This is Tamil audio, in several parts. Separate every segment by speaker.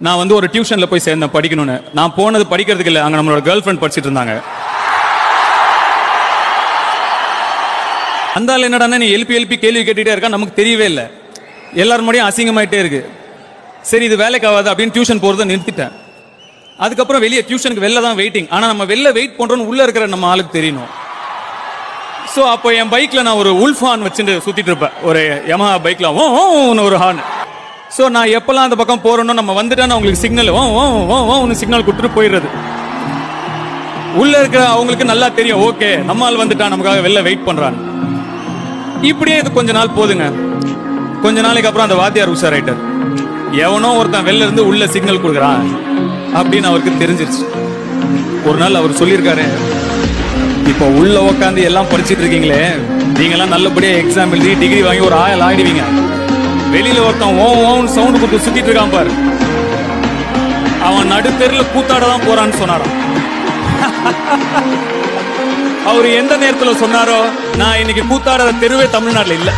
Speaker 1: நான் வந்து ஒரு டியூஷன்ல போய் சேர்ந்தேன் படிக்கணும்னு நான் போனது படிக்கிறதுக்கு இல்லை அங்க நம்மளோட கேர்ள் ஃப்ரெண்ட் படிச்சிட்டு இருந்தாங்க அந்த ஆள் என்னடான்னா நீ எழுப்பி எழுப்பி கேள்வி கேட்டுட்டே இருக்கா நமக்கு தெரியவே இல்லை எல்லாரும் முன்னாடியும் அசிங்கமாயிட்டே இருக்கு சரி இது வேலைக்கு ஆகாது அப்படின்னு டியூஷன் போறதை நிறுத்திட்டேன் அதுக்கப்புறம் வெளியே டியூஷனுக்கு வெளில தான் வெயிட்டிங் ஆனா நம்ம வெளில வெயிட் பண்றோம்னு உள்ள இருக்கிற நம்ம ஆளுக்கு தெரியணும் சோ அப்போ என் பைக்ல நான் ஒரு உல்ஃப் ஹார்ன் வச்சுட்டு சுத்திட்டு இருப்பேன் ஒரு யமஹா பைக்ல ஓ ஓன்னு ஒரு ஹார்ன் சோ நான் எப்பெல்லாம் அந்த பக்கம் போறேனோ நம்ம வந்துட்டா உங்களுக்கு சிக்னல் ஓ ஓ ஓ ஓன்னு சிக்னல் கொடுத்துட்டு போயிடுறது உள்ள இருக்கிற அவங்களுக்கு நல்லா தெரியும் ஓகே நம்ம ஆள் வந்துட்டான் நமக்காக வெளில வெயிட் பண்றான் இப்படியே இது கொஞ்ச நாள் போதுங்க கொஞ்ச நாளைக்கு அப்புறம் அந்த வாத்தியார் உஷாராயிட்டார் எவனோ ஒருத்தன் வெளில இருந்து உள்ள சிக்னல் கொடுக்குறான் அப்படின்னு அவருக்கு தெரிஞ்சிருச்சு ஒரு நாள் அவர் சொல்லியிருக்காரு இப்போ உள்ள உட்காந்து எல்லாம் படிச்சிட்டு இருக்கீங்களே நீங்க எல்லாம் நல்லபடியா எக்ஸாம் எழுதி டிகிரி வாங்கி ஒரு ஆயல் ஆயிடுவீங்க வெளியில ஒருத்தன் ஓ ஓன்னு சவுண்ட் கொடுத்து சுத்திட்டு இருக்கான் பாரு அவன் நடுத்தெருல கூத்தாட தான் போறான்னு சொன்னாராம் அவர் எந்த நேரத்துல சொன்னாரோ நான் இன்னைக்கு கூத்தாடாத தெருவே தமிழ்நாட்டுல இல்ல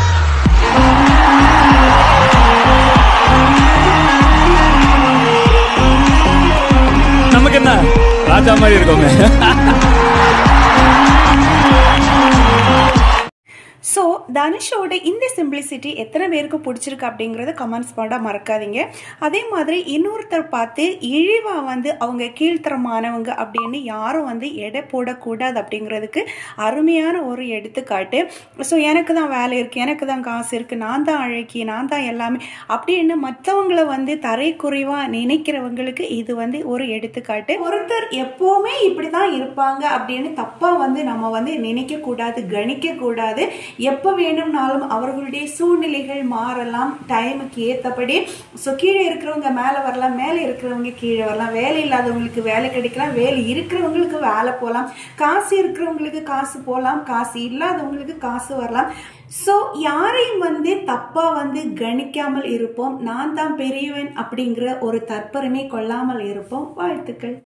Speaker 1: நமக்கு என்ன ராஜா மாதிரி இருக்கோங்க
Speaker 2: ஸோ தனுஷோட இந்த சிம்பிளிசிட்டி எத்தனை பேருக்கு பிடிச்சிருக்கு அப்படிங்கிறத கமெண்ட்ஸ் பண்ண மறக்காதீங்க அதே மாதிரி இன்னொருத்தர் பார்த்து இழிவா வந்து அவங்க கீழ்த்தரமானவங்க அப்படின்னு யாரும் வந்து எடை போடக்கூடாது அப்படிங்கிறதுக்கு அருமையான ஒரு எடுத்துக்காட்டு ஸோ எனக்கு தான் வேலை இருக்குது எனக்கு தான் காசு இருக்குது நான் தான் அழகி நான் தான் எல்லாமே அப்படின்னு மற்றவங்களை வந்து தரைக்குறைவாக நினைக்கிறவங்களுக்கு இது வந்து ஒரு எடுத்துக்காட்டு ஒருத்தர் எப்போவுமே இப்படி தான் இருப்பாங்க அப்படின்னு தப்பாக வந்து நம்ம வந்து நினைக்கக்கூடாது கணிக்கக்கூடாது எப்போ வேணும்னாலும் அவர்களுடைய சூழ்நிலைகள் மாறலாம் டைமுக்கு ஏற்றபடி ஸோ கீழே இருக்கிறவங்க மேலே வரலாம் மேலே இருக்கிறவங்க கீழே வரலாம் வேலை இல்லாதவங்களுக்கு வேலை கிடைக்கலாம் வேலை இருக்கிறவங்களுக்கு வேலை போகலாம் காசு இருக்கிறவங்களுக்கு காசு போகலாம் காசு இல்லாதவங்களுக்கு காசு வரலாம் ஸோ யாரையும் வந்து தப்பாக வந்து கணிக்காமல் இருப்போம் நான் தான் பெரியவன் அப்படிங்கிற ஒரு தற்பெருமை கொள்ளாமல் இருப்போம் வாழ்த்துக்கள்